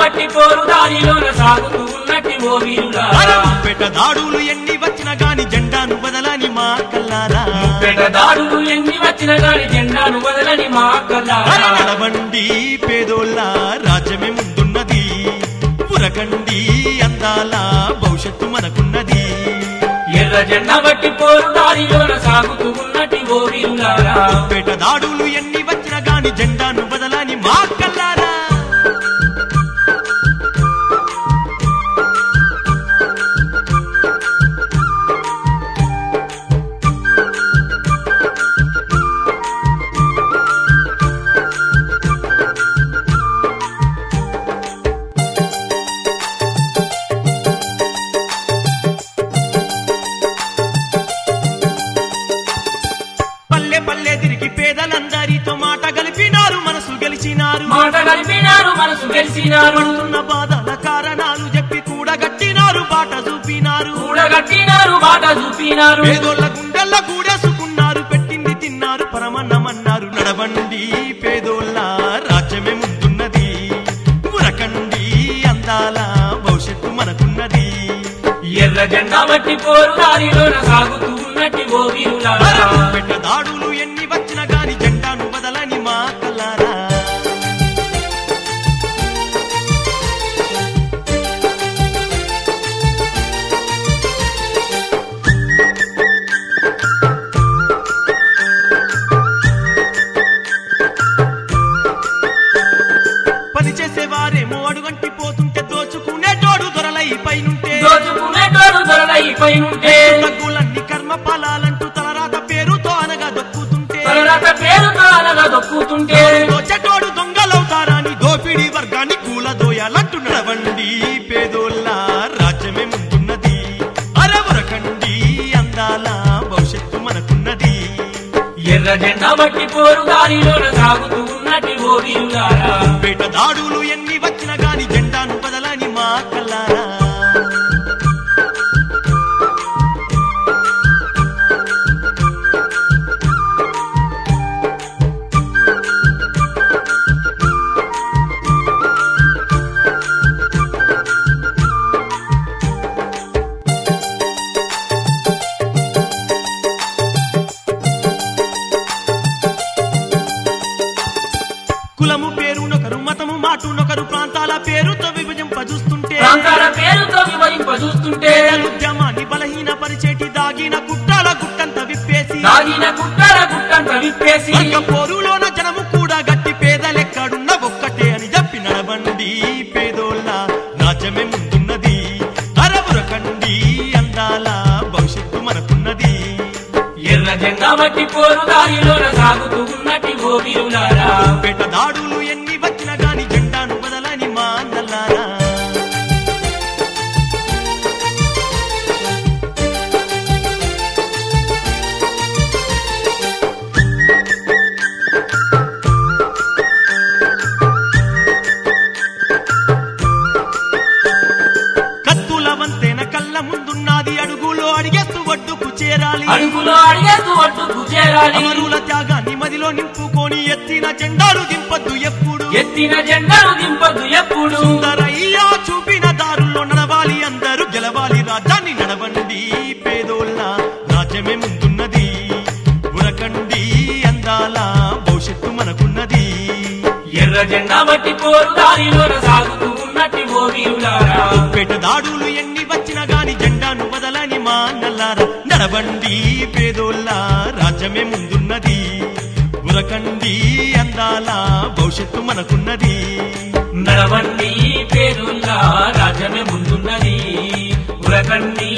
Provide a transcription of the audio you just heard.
బట్టి పోరు దారిలోన సాగుతూ ఉన్నట్టి ఓ వీరులారా పెట దాడులు ఎన్ని వచ్చిన గాని జెండాను బదలని మా కల్లారా పెద్ద దాడులు ఎన్ని వచ్చిన గాని జెండాను వదలని మా కల్లారా నడవండి పేదోళ్ళ రాజ్యమే ముందున్నది పురకండి అందాల భవిష్యత్తు మనకున్నది ఎర్ర జెండా బట్టి పోరు దారిలోన సాగుతూ ఉన్నట్టి ఓ వీరులారా పేట దాడులు ఎన్ని వచ్చిన గాని జెండాను బదలని మా కల్లారా పల్లె పల్లె తిరిగి పేదలందరితో మాట కలిపినారు మనసు గెలిచినారు మాట కలిపినారు మనసు గెలిచినారు పడుతున్న బాధల కారణాలు చెప్పి కూడా గట్టినారు బాట చూపినారు కూడగట్టినారు బాట చూపినారు పేదోళ్ళ గుండెల్ల కూడేసుకున్నారు పెట్టింది తిన్నారు పరమన్నమన్నారు నడవండి పేదోళ్ళ రాజ్యమే ముందున్నది ఉరకండి అందాల భవిష్యత్తు మనకున్నది ఎర్ర జెండా బట్టి పోరు దారిలోన సాగుతూ ఉన్నట్టి ఓ వీరులారా పెట్ట దాడులు ఎన్ని వచ్చిన గాని జెండాను బదలని మా కల్లారా పని చేసేవారేమో అడుగంటి పోతుంటే దోచుకునే తోడు దొరలై పైనుంటే దోచుకునేటోడు దొరలై పైనుంటే తగ్గులన్నీ కర్మ ఫలాలంటూ తలరాత పేరుతో అనగా దొక్కుతుంటే తలరాత పేరుతో అనగా దొక్కుతుంటే దోచటోడు దొంగలవుతారని దోపిడి వర్గాన్ని కూలదోయాలంటూ నడవండి పేదోళ్ళ రాజ్యమే ముందున్నది అరవరకండి అందాల భవిష్యత్తు మనకున్నది ఎర్ర జెండా బట్టి పోరు దారిలోన సాగుతూ ఉన్నట్టి ఓ వీరులారా పేట దాడులు ఎన్ని వచ్చిన గాని జెండాను బదలని మా కల్లారా కులము పేరునొకరు మతము మాటునొకరు ప్రాంతాల పేరుతో విభజింపజూస్తుంటే ప్రాంతాల పేరుతో వివరింప చూస్తుంటే ఉద్యమాన్ని బలహీన పరిచేటి దాగిన గుట్టాల గుట్టంత విప్పేసి దాగిన గుట్టల గుట్టంత విప్పేసి వర్గ పోరులోన జనము కూడా గట్టి పేదలెక్కడున్న ఒక్కటే అని చెప్పి నడవండి పేదోళ్ళ రాజ్యమే ముందున్నది అరవురకండి అందాల భవిష్యత్తు మనకున్నది ఎర్ర జెండా బట్టి పోరు దారిలోన సాగుతూ ఉన్నట్టి ఓ వీరులారా పేట దాడులు ఎన్ని వచ్చిన గాని జెండాను బదలని మా నల్లారా కత్తుల వంతెన కళ్ళ ముందున్నది అడుగులో అడిగేస్తూ ఒడ్డుకు చేరాలి అడుగులో అడిగేస్తూ ఒడ్డుకు చేరాలి అమరుల త్యాగాన్ని మదిలో నింపుకొని ఎత్తిన జెండాలు దింపద్దు ఎప్పుడు ఎత్తిన జెండాను దింపదు ఎప్పుడు సుందరయ్యా చూపిన దారుల్లో నడవాలి అందరూ గెలవాలి రాజ్యాన్ని నడవండి పేదోళ్ళ రాజ్యమే ముందున్నది ఉరకండి అందాల భవిష్యత్తు మనకున్నది ఎర్ర జెండా బట్టి పోరు దారిలోన సాగుతూ ఉన్నట్టి ఓ వీరులారా పేట దాడులు ఎన్ని వచ్చిన గాని జెండాను వదలని మా నల్లారా నడవండి పేదోళ్ళ రాజ్యమే ముందున్నది ఉరకండి అందాల భవిష్యత్తు మనకున్నది నడవండి పేరుల్లా రాజ్యమే ముందున్నది ఉరకండి